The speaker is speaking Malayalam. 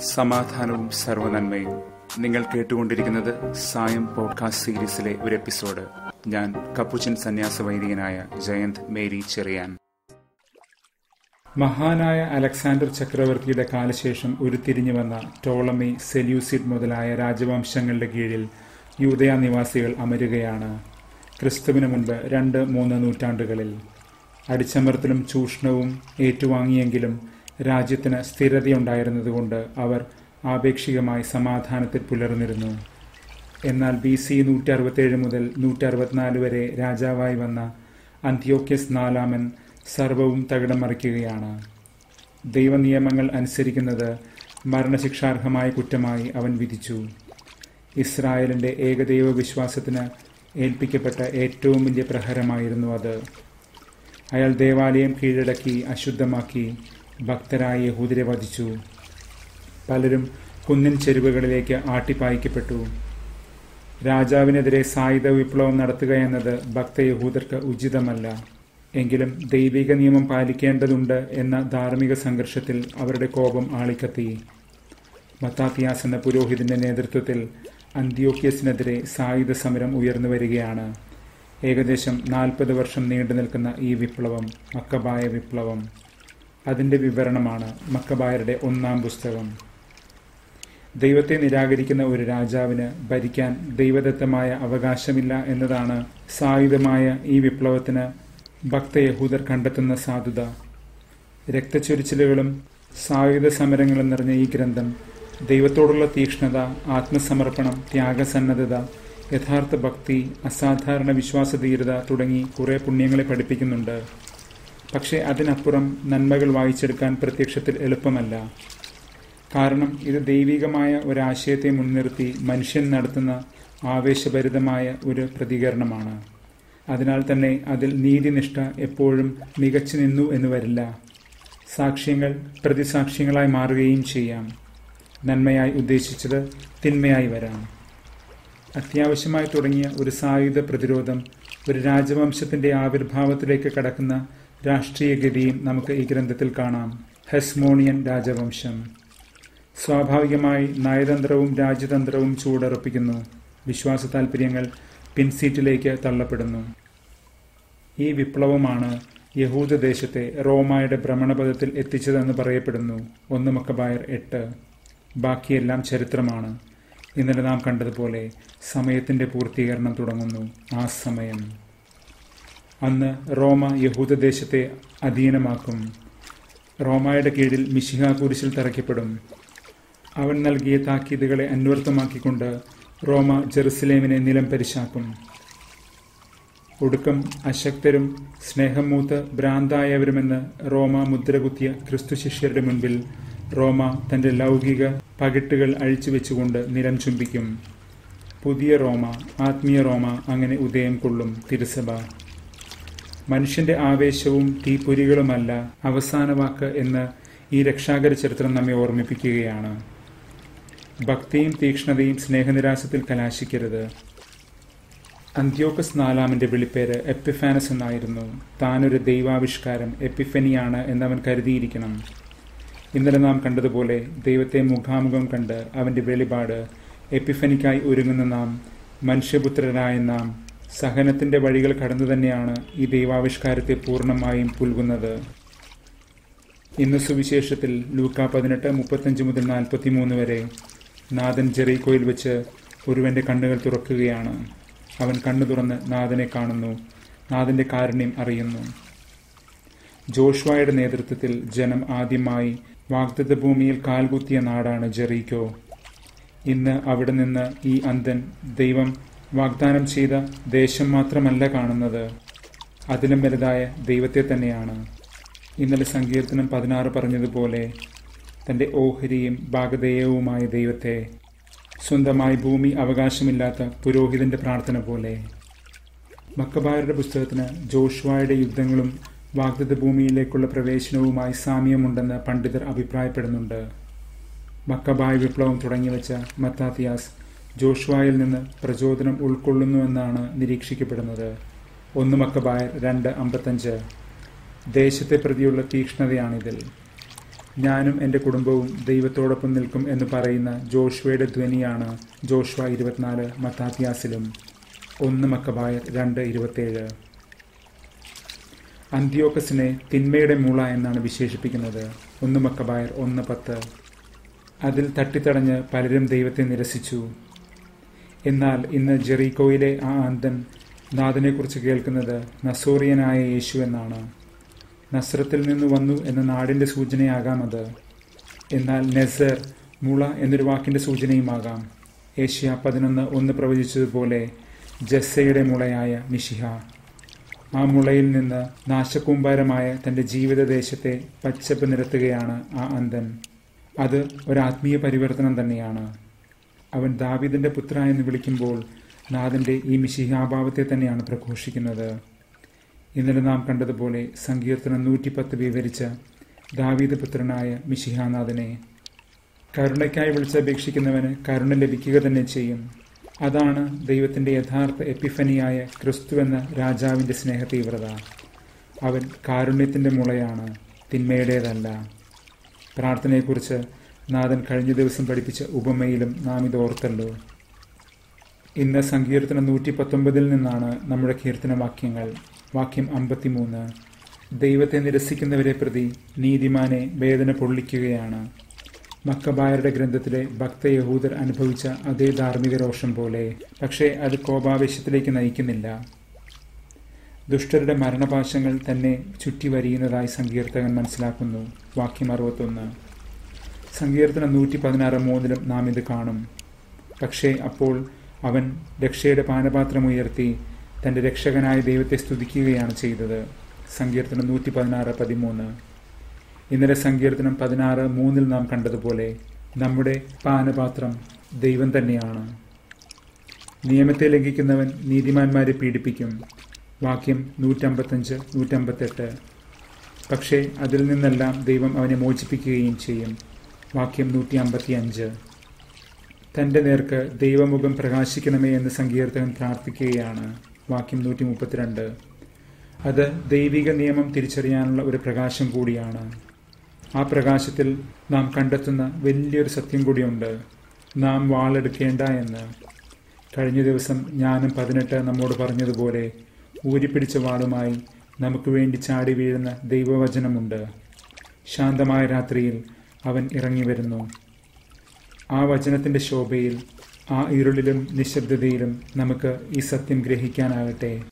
സമാധാനവും സർവനന്മയും നിങ്ങൾ കേട്ടുകൊണ്ടിരിക്കുന്നത് സായം പോഡ്കാസ്റ്റ് സീരീസിലെ ഒരു എപ്പിസോഡ് ഞാൻ കപ്പുച്ചൻ സന്യാസ വൈദികനായ ജയന്ത് മേരി ചെറിയാൻ മഹാനായ അലക്സാണ്ടർ ചക്രവർത്തിയുടെ കാലശേഷം ഉരുത്തിരിഞ്ഞു വന്ന ടോളമി സെല്യൂസിഡ് മുതലായ രാജവംശങ്ങളുടെ കീഴിൽ യൂതയ നിവാസികൾ അമരുകയാണ് ക്രിസ്തുവിന് മുൻപ് രണ്ട് മൂന്ന് നൂറ്റാണ്ടുകളിൽ അടിച്ചമർത്തലും ചൂഷണവും ഏറ്റുവാങ്ങിയെങ്കിലും രാജ്യത്തിന് സ്ഥിരതയുണ്ടായിരുന്നതുകൊണ്ട് അവർ ആപേക്ഷികമായി സമാധാനത്തിൽ പുലർന്നിരുന്നു എന്നാൽ ബി സി നൂറ്റി അറുപത്തേഴ് മുതൽ നൂറ്റി അറുപത്തിനാല് വരെ രാജാവായി വന്ന അന്ത്യോക്യസ് നാലാമൻ സർവവും തകിടം മറിക്കുകയാണ് ദൈവനിയമങ്ങൾ അനുസരിക്കുന്നത് മരണശിക്ഷാർഹമായ കുറ്റമായി അവൻ വിധിച്ചു ഇസ്രായേലിന്റെ ഏകദൈവ വിശ്വാസത്തിന് ഏൽപ്പിക്കപ്പെട്ട ഏറ്റവും വലിയ പ്രഹരമായിരുന്നു അത് അയാൾ ദേവാലയം കീഴടക്കി അശുദ്ധമാക്കി ഭക്തരായ യഹൂദരെ വധിച്ചു പലരും കുന്നിൻ ചെരുവുകളിലേക്ക് ആട്ടിപ്പായിക്കപ്പെട്ടു രാജാവിനെതിരെ സായുധ വിപ്ലവം നടത്തുക എന്നത് ഭക്തയഹൂദർക്ക് ഉചിതമല്ല എങ്കിലും ദൈവിക നിയമം പാലിക്കേണ്ടതുണ്ട് എന്ന ധാർമ്മിക സംഘർഷത്തിൽ അവരുടെ കോപം ആളിക്കത്തി മത്താത്തിയാസ് എന്ന പുരോഹിതന്റെ നേതൃത്വത്തിൽ അന്ത്യോക്യസിനെതിരെ സായുധ സമരം ഉയർന്നു വരികയാണ് ഏകദേശം നാൽപ്പത് വർഷം നീണ്ടു നിൽക്കുന്ന ഈ വിപ്ലവം മക്കബായ വിപ്ലവം അതിന്റെ വിവരണമാണ് മക്കബായരുടെ ഒന്നാം പുസ്തകം ദൈവത്തെ നിരാകരിക്കുന്ന ഒരു രാജാവിന് ഭരിക്കാൻ ദൈവദത്തമായ അവകാശമില്ല എന്നതാണ് സായുധമായ ഈ വിപ്ലവത്തിന് ഭക്തയഹൂദർ കണ്ടെത്തുന്ന സാധുത രക്തച്ചൊരിച്ചിലുകളും സായുധ സമരങ്ങളും നിറഞ്ഞ ഈ ഗ്രന്ഥം ദൈവത്തോടുള്ള തീക്ഷ്ണത ആത്മസമർപ്പണം ത്യാഗസന്നദ്ധത യഥാർത്ഥ ഭക്തി അസാധാരണ വിശ്വാസധീരത തുടങ്ങി കുറെ പുണ്യങ്ങളെ പഠിപ്പിക്കുന്നുണ്ട് പക്ഷേ അതിനപ്പുറം നന്മകൾ വായിച്ചെടുക്കാൻ പ്രത്യക്ഷത്തിൽ എളുപ്പമല്ല കാരണം ഇത് ദൈവികമായ ഒരാശയത്തെ മുൻനിർത്തി മനുഷ്യൻ നടത്തുന്ന ആവേശഭരിതമായ ഒരു പ്രതികരണമാണ് അതിനാൽ തന്നെ അതിൽ നീതിനിഷ്ഠ എപ്പോഴും മികച്ചു നിന്നു എന്ന് വരില്ല സാക്ഷ്യങ്ങൾ പ്രതിസാക്ഷ്യങ്ങളായി മാറുകയും ചെയ്യാം നന്മയായി ഉദ്ദേശിച്ചത് തിന്മയായി വരാം അത്യാവശ്യമായി തുടങ്ങിയ ഒരു സായുധ പ്രതിരോധം ഒരു രാജവംശത്തിന്റെ ആവിർഭാവത്തിലേക്ക് കടക്കുന്ന രാഷ്ട്രീയ ഗതിയും നമുക്ക് ഈ ഗ്രന്ഥത്തിൽ കാണാം ഹെസ്മോണിയൻ രാജവംശം സ്വാഭാവികമായി നയതന്ത്രവും രാജ്യതന്ത്രവും ചൂടുറപ്പിക്കുന്നു വിശ്വാസ താൽപര്യങ്ങൾ പിൻസീറ്റിലേക്ക് തള്ളപ്പെടുന്നു ഈ വിപ്ലവമാണ് യഹൂദദേശത്തെ റോമായുടെ ഭ്രമണപഥത്തിൽ എത്തിച്ചതെന്ന് പറയപ്പെടുന്നു ഒന്ന് മക്കബായർ എട്ട് ബാക്കിയെല്ലാം ചരിത്രമാണ് ഇന്നലെ നാം കണ്ടതുപോലെ സമയത്തിന്റെ പൂർത്തീകരണം തുടങ്ങുന്നു ആ സമയം അന്ന് റോമ യഹൂദദേശത്തെ അധീനമാക്കും റോമായുടെ കീഴിൽ മിശിഹ കുരിശിൽ തറയ്ക്കപ്പെടും അവൻ നൽകിയ താക്കീതുകളെ അന്വർത്ഥമാക്കിക്കൊണ്ട് റോമ ജെറുസലേമിനെ നിലം പരിശാക്കും ഒടുക്കം അശക്തരും സ്നേഹം മൂത്ത് ഭ്രാന്തായവരുമെന്ന് റോമ മുദ്രകുത്തിയ ക്രിസ്തു ശിഷ്യരുടെ മുൻപിൽ റോമ തന്റെ ലൗകിക പകിട്ടുകൾ അഴിച്ചുവെച്ചുകൊണ്ട് നിലം ചുംബിക്കും പുതിയ റോമ ആത്മീയ റോമ അങ്ങനെ ഉദയം കൊള്ളും തിരുസഭ മനുഷ്യന്റെ ആവേശവും തീപ്പൊരികളുമല്ല അവസാന വാക്ക് എന്ന് ഈ രക്ഷാകര ചരിത്രം നമ്മെ ഓർമ്മിപ്പിക്കുകയാണ് ഭക്തിയും തീക്ഷ്ണതയും സ്നേഹനിരാശത്തിൽ കലാശിക്കരുത് അന്ത്യോക്കസ് നാലാമന്റെ വിളിപ്പേര് എപ്പിഫാനസ് എന്നായിരുന്നു താനൊരു ദൈവാവിഷ്കാരം എപ്പിഫനിയാണ് എന്നവൻ കരുതിയിരിക്കണം ഇന്നലെ നാം കണ്ടതുപോലെ ദൈവത്തെ മുഖാമുഖം കണ്ട് അവന്റെ വെളിപാട് എപ്പിഫനിക്കായി ഒരുങ്ങുന്ന നാം മനുഷ്യപുത്രരായ നാം സഹനത്തിന്റെ വഴികൾ കടന്നു തന്നെയാണ് ഈ ദൈവാവിഷ്കാരത്തെ പൂർണ്ണമായും പുൽകുന്നത് ഇന്ന് സുവിശേഷത്തിൽ ലൂക്ക പതിനെട്ട് മുപ്പത്തഞ്ച് മുതൽ നാൽപ്പത്തിമൂന്ന് വരെ നാഥൻ ജെറീക്കോയിൽ വെച്ച് ഒരുവന്റെ കണ്ണുകൾ തുറക്കുകയാണ് അവൻ കണ്ണു തുറന്ന് നാഥനെ കാണുന്നു നാഥന്റെ കാരുണ്യം അറിയുന്നു ജോഷ്വായുടെ നേതൃത്വത്തിൽ ജനം ആദ്യമായി വാഗ്ദത്ത ഭൂമിയിൽ കാൽകുത്തിയ നാടാണ് ജെറീക്കോ ഇന്ന് അവിടെ നിന്ന് ഈ അന്തൻ ദൈവം വാഗ്ദാനം ചെയ്ത ദേശം മാത്രമല്ല കാണുന്നത് അതിലും വലുതായ ദൈവത്തെ തന്നെയാണ് ഇന്നലെ സങ്കീർത്തനം പതിനാറ് പറഞ്ഞതുപോലെ തന്റെ ഓഹരിയും ഭാഗധേയവുമായ ദൈവത്തെ സ്വന്തമായി ഭൂമി അവകാശമില്ലാത്ത പുരോഹിതന്റെ പ്രാർത്ഥന പോലെ മക്കബായരുടെ പുസ്തകത്തിന് ജോഷ്വായുടെ യുദ്ധങ്ങളും വാഗ്ദത്ത ഭൂമിയിലേക്കുള്ള പ്രവേശനവുമായി സാമ്യമുണ്ടെന്ന് പണ്ഡിതർ അഭിപ്രായപ്പെടുന്നുണ്ട് മക്കബായ വിപ്ലവം തുടങ്ങിവെച്ച മത്താത്തിയാസ് ജോഷ്വായിൽ നിന്ന് പ്രചോദനം ഉൾക്കൊള്ളുന്നുവെന്നാണ് നിരീക്ഷിക്കപ്പെടുന്നത് ഒന്ന് മക്കബായർ രണ്ട് അമ്പത്തഞ്ച് ദേശത്തെ പ്രതിയുള്ള തീക്ഷ്ണതയാണിതിൽ ഞാനും എൻ്റെ കുടുംബവും ദൈവത്തോടൊപ്പം നിൽക്കും എന്ന് പറയുന്ന ജോഷ്വയുടെ ധ്വനിയാണ് ജോഷ്വ ഇരുപത്തിനാല് മത്താത്യാസിലും ഒന്ന് മക്കബായർ രണ്ട് ഇരുപത്തേഴ് അന്ത്യോക്കസിനെ തിന്മയുടെ മൂള എന്നാണ് വിശേഷിപ്പിക്കുന്നത് ഒന്ന് മക്കബായർ ഒന്ന് പത്ത് അതിൽ തട്ടിത്തടഞ്ഞ് പലരും ദൈവത്തെ നിരസിച്ചു എന്നാൽ ഇന്ന് ജെറീക്കോയിലെ ആ അന്തൻ നാഥനെക്കുറിച്ച് കേൾക്കുന്നത് നസോറിയനായ യേശു എന്നാണ് നസ്രത്തിൽ നിന്ന് വന്നു എന്ന നാടിൻ്റെ സൂചനയാകാം അത് എന്നാൽ നെസർ മുള എന്നൊരു വാക്കിൻ്റെ സൂചനയുമാകാം ഏഷ്യ പതിനൊന്ന് ഒന്ന് പ്രവചിച്ചതുപോലെ ജസ്സയുടെ മുളയായ മിഷിഹ ആ മുളയിൽ നിന്ന് നാശകൂമ്പാരമായ തൻ്റെ ജീവിതദേശത്തെ പച്ചപ്പ് നിരത്തുകയാണ് ആ അന്തൻ അത് ഒരാത്മീയ പരിവർത്തനം തന്നെയാണ് അവൻ ദാവിദിന്റെ പുത്ര എന്ന് വിളിക്കുമ്പോൾ നാഥന്റെ ഈ മിശിഹാഭാവത്തെ തന്നെയാണ് പ്രഘോഷിക്കുന്നത് ഇന്നലെ നാം കണ്ടതുപോലെ സങ്കീർത്തനം നൂറ്റിപ്പത്ത് വിവരിച്ച ദാവീദ് പുത്രനായ മിശിഹാനാഥനെ കരുണയ്ക്കായി വിളിച്ചപേക്ഷിക്കുന്നവന് കരുണ ലഭിക്കുക തന്നെ ചെയ്യും അതാണ് ദൈവത്തിന്റെ യഥാർത്ഥ എപ്പിഫനിയായ ക്രിസ്തു എന്ന രാജാവിന്റെ സ്നേഹ തീവ്രത അവൻ കാരുണ്യത്തിന്റെ മുളയാണ് തിന്മയുടേതല്ല പ്രാർത്ഥനയെക്കുറിച്ച് നാഥൻ കഴിഞ്ഞ ദിവസം പഠിപ്പിച്ച ഉപമയിലും നാം ഇത് ഓർത്തല്ലോ ഇന്ന് സങ്കീർത്തനം നൂറ്റി പത്തൊമ്പതിൽ നിന്നാണ് നമ്മുടെ കീർത്തന വാക്യങ്ങൾ വാക്യം അമ്പത്തിമൂന്ന് ദൈവത്തെ നിരസിക്കുന്നവരെ പ്രതി നീതിമാനെ വേദന പൊള്ളിക്കുകയാണ് മക്കബായരുടെ ഗ്രന്ഥത്തിലെ ഭക്ത യഹൂദർ അനുഭവിച്ച അതേ ധാർമ്മിക രോഷം പോലെ പക്ഷേ അത് കോപാവേശത്തിലേക്ക് നയിക്കുന്നില്ല ദുഷ്ടരുടെ മരണപാശങ്ങൾ തന്നെ ചുറ്റി വരിയുന്നതായി സങ്കീർത്തകൻ മനസ്സിലാക്കുന്നു വാക്യം അറുപത്തൊന്ന് സങ്കീർത്തനം നൂറ്റി പതിനാറ് മൂന്നിലും നാം ഇത് കാണും പക്ഷേ അപ്പോൾ അവൻ രക്ഷയുടെ പാനപാത്രം ഉയർത്തി തന്റെ രക്ഷകനായ ദൈവത്തെ സ്തുതിക്കുകയാണ് ചെയ്തത് സങ്കീർത്തനം നൂറ്റി പതിനാറ് പതിമൂന്ന് ഇന്നലെ സങ്കീർത്തനം പതിനാറ് മൂന്നിൽ നാം കണ്ടതുപോലെ നമ്മുടെ പാനപാത്രം ദൈവം തന്നെയാണ് നിയമത്തെ ലംഘിക്കുന്നവൻ നീതിമാന്മാരെ പീഡിപ്പിക്കും വാക്യം നൂറ്റമ്പത്തഞ്ച് നൂറ്റമ്പത്തെട്ട് പക്ഷേ അതിൽ നിന്നെല്ലാം ദൈവം അവനെ മോചിപ്പിക്കുകയും ചെയ്യും വാക്യം നൂറ്റി അമ്പത്തി അഞ്ച് തന്റെ നേർക്ക് ദൈവമുഖം പ്രകാശിക്കണമേ എന്ന് സങ്കീർത്തകൻ പ്രാർത്ഥിക്കുകയാണ് വാക്യം നൂറ്റി മുപ്പത്തിരണ്ട് അത് ദൈവിക നിയമം തിരിച്ചറിയാനുള്ള ഒരു പ്രകാശം കൂടിയാണ് ആ പ്രകാശത്തിൽ നാം കണ്ടെത്തുന്ന വലിയൊരു സത്യം കൂടിയുണ്ട് നാം വാളെടുക്കേണ്ട എന്ന് കഴിഞ്ഞ ദിവസം ഞാനും പതിനെട്ട് നമ്മോട് പറഞ്ഞതുപോലെ ഊരിപ്പിടിച്ച വാളുമായി നമുക്ക് വേണ്ടി ചാടി വീഴുന്ന ദൈവവചനമുണ്ട് ശാന്തമായ രാത്രിയിൽ അവൻ ഇറങ്ങി വരുന്നു ആ വചനത്തിന്റെ ശോഭയിൽ ആ ഇരുളിലും നിശബ്ദതയിലും നമുക്ക് ഈ സത്യം ഗ്രഹിക്കാനാകട്ടെ